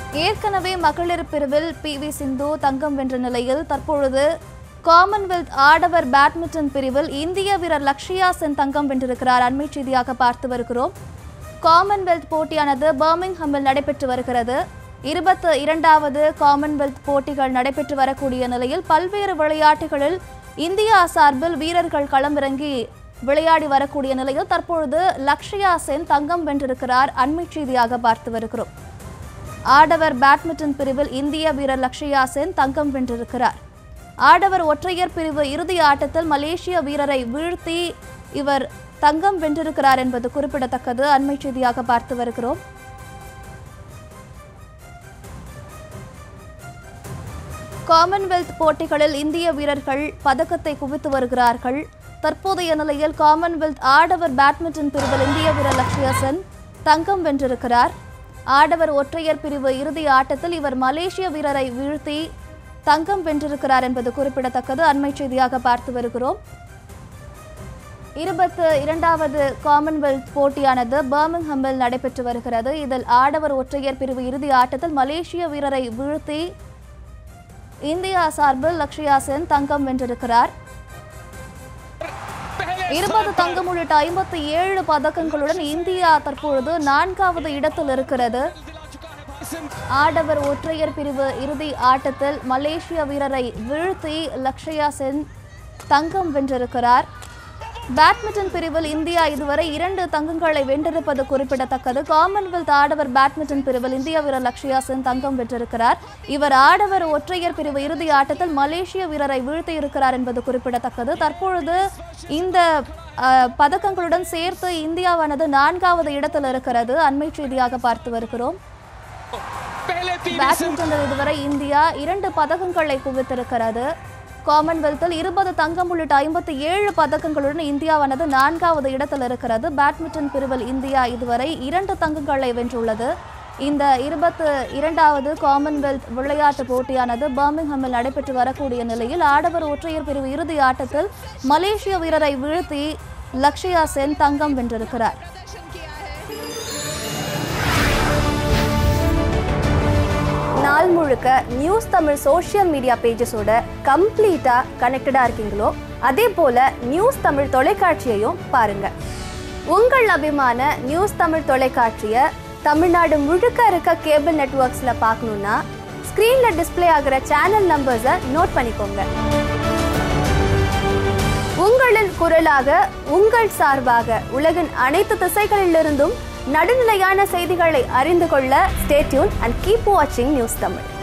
ஏற்கனவே மகளிர் பிரிவில் பி வி சிந்து தங்கம் வென்ற நிலையில் தற்பொழுது காமன்வெல்த் ஆடவர் பேட்மிண்டன் பிரிவில் இந்திய வீரர் லக்ஷயா சென் தங்கம் வென்றிருக்கிறார் அண்மை செய்தியாக பார்த்து வருகிறோம் காமன்வெல்த் போட்டியானது பர்மிங்ஹாமில் நடைபெற்று வருகிறது இருபத்து இரண்டாவது காமன்வெல்த் போட்டிகள் நடைபெற்று வரக்கூடிய நிலையில் பல்வேறு விளையாட்டுகளில் இந்தியா சார்பில் வீரர்கள் களமிறங்கி விளையாடி வரக்கூடிய நிலையில் தற்பொழுது லக்ஷயா சென் தங்கம் வென்றிருக்கிறார் அண்மை செய்தியாக பார்த்து வருகிறோம் ஆடவர் பேட்மிண்டன் பிரிவில் இந்திய வீரர் லக்ஷயா சென் தங்கம் வென்றிருக்கிறார் ஆடவர் ஒற்றையர் பிரிவு இறுதி ஆட்டத்தில் மலேசிய வீரரை வீழ்த்தி இவர் தங்கம் வென்றிருக்கிறார் என்பது குறிப்பிடத்தக்கது அண்மை செய்தியாக பார்த்து வருகிறோம் காமன்வெல்த் போட்டிகளில் இந்திய வீரர்கள் பதக்கத்தை குவித்து வருகிறார்கள் தற்போதைய நிலையில் காமன்வெல்த் ஆடவர் பேட்மிண்டன் பிரிவில் இந்திய வீரர் லக்ஷ்யா சென் தங்கம் வென்றிருக்கிறார் ஆடவர் ஒற்றையர் பிரிவு இறுதி ஆட்டத்தில் இவர் மலேசிய வீரரை வீழ்த்தி தங்கம் வென்றிருக்கிறார் என்பது குறிப்பிடத்தக்கது அண்மை செய்தியாக பார்த்து வருகிறோம் இருபத்து இரண்டாவது காமன்வெல்த் போட்டியானது பர்மிங்ஹாமில் நடைபெற்று வருகிறது இதில் ஆடவர் ஒற்றையர் பிரிவு இறுதி ஆட்டத்தில் மலேசிய வீரரை வீழ்த்தி இந்தியா சார்பில் லக்ஷயா சென் தங்கம் வென்றிருக்கிறார் இருபது தங்கம் உள்ளிட்ட ஐம்பத்தி ஏழு பதக்கங்களுடன் இந்தியா தற்பொழுது நான்காவது இடத்தில் இருக்கிறது ஆடவர் ஒற்றையர் பிரிவு இறுதி ஆட்டத்தில் மலேசிய வீரரை வீழ்த்தி லக்ஷயா சென் தங்கம் வென்றிருக்கிறார் பேட்மிண்டன் பிரிவில் இந்தியா இதுவரை இரண்டு தங்கங்களை வென்றிருப்பது குறிப்பிடத்தக்கது காமன்வெல்த் ஆடவர் பேட்மிண்டன் பிரிவில் இந்திய வீரர் லக்ஷயா சென் தங்கம் வென்றிருக்கிறார் இவர் ஆடவர் ஒற்றையர் பிரிவு இறுதி ஆட்டத்தில் மலேசிய வீரரை வீழ்த்தி இருக்கிறார் என்பது குறிப்பிடத்தக்கது தற்பொழுது இந்த அஹ், பதக்கங்களுடன் சேர்த்து இந்தியாவானது நான்காவது இடத்தில் இருக்கிறது அண்மை செய்தியாக பார்த்து வருகிறோம் पहले पीवी सिंधु பேட்மிண்டனில் இதுவரை இந்தியா இரண்டு பதக்கங்களை குவித்திருக்கிறது காமன்வெல்த்தில் இருபது தங்கம் உள்ளிட்ட ஐம்பத்தி ஏழு பதக்கங்களுடன் இந்தியாவானது நான்காவது இடத்தில் இருக்கிறது பேட்மிண்டன் பிரிவில் இந்தியா இதுவரை இரண்டு தங்கங்களை வென்றுள்ளது இந்த இருபத்து இரண்டாவது காமன்வெல்த் விளையாட்டு போட்டியானது பர்மிங்ஹாமில் நடைபெற்று வரக்கூடிய நிலையில் ஆடவர் ஒற்றையர் பிரிவு இறுதி ஆட்டத்தில் மலேசிய வீரரை வீழ்த்தி லக்ஷயா சென் தங்கம் வென்றிருக்கிறார் நாள் முழுக்க நியூஸ் தமிழ் சோஷியல் மீடியா பேஜஸோட கம்ப்ளீட்டாக கனெக்டடாக இருக்கீங்களோ அதே போல் நியூஸ் தமிழ் தொலைக்காட்சியையும் பாருங்க உங்கள் அபிமான நியூஸ் தமிழ் தொலைக்காட்சியை தமிழ்நாடு முழுக்க இருக்க கேபிள் நெட்வொர்க்ஸில் பார்க்கணுன்னா ஸ்க்ரீனில் டிஸ்ப்ளே ஆகிற சேனல் நம்பர்ஸை நோட் பண்ணிக்கோங்க உங்களின் குரலாக உங்கள் சார்பாக உலகின் அனைத்து திசைகளிலிருந்தும் நடுநிலையான செய்திகளை அறிந்து கொள்ள ஸ்டேட்யூன் அண்ட் கீப் வாட்சிங் நியூஸ் தமிழ்